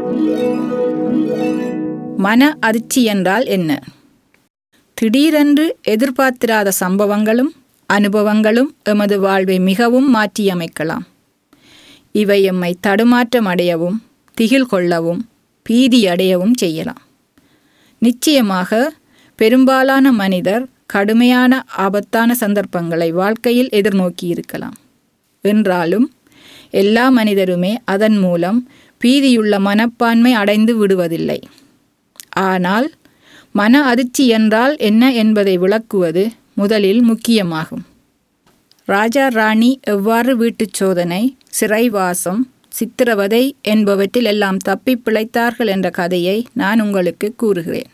மன அதிர்ச்சி என்றால் என்ன திடீரென்று எதிர்பார்த்திராத சம்பவங்களும் அனுபவங்களும் எமது வாழ்வை மிகவும் மாற்றியமைக்கலாம் இவை எம்மை தடுமாற்றம் அடையவும் திகில் கொள்ளவும் பீதி அடையவும் செய்யலாம் நிச்சயமாக பெரும்பாலான மனிதர் கடுமையான ஆபத்தான சந்தர்ப்பங்களை வாழ்க்கையில் எதிர்நோக்கி இருக்கலாம் என்றாலும் எல்லா மனிதருமே அதன் மூலம் பீதியுள்ள மனப்பான்மை அடைந்து விடுவதில்லை ஆனால் மன அதிர்ச்சி என்றால் என்ன என்பதை விளக்குவது முதலில் முக்கியமாகும் ராஜா ராணி எவ்வாறு வீட்டுச் சோதனை சிறைவாசம் சித்திரவதை என்பவற்றில் எல்லாம் தப்பி பிழைத்தார்கள் என்ற கதையை நான் உங்களுக்கு கூறுகிறேன்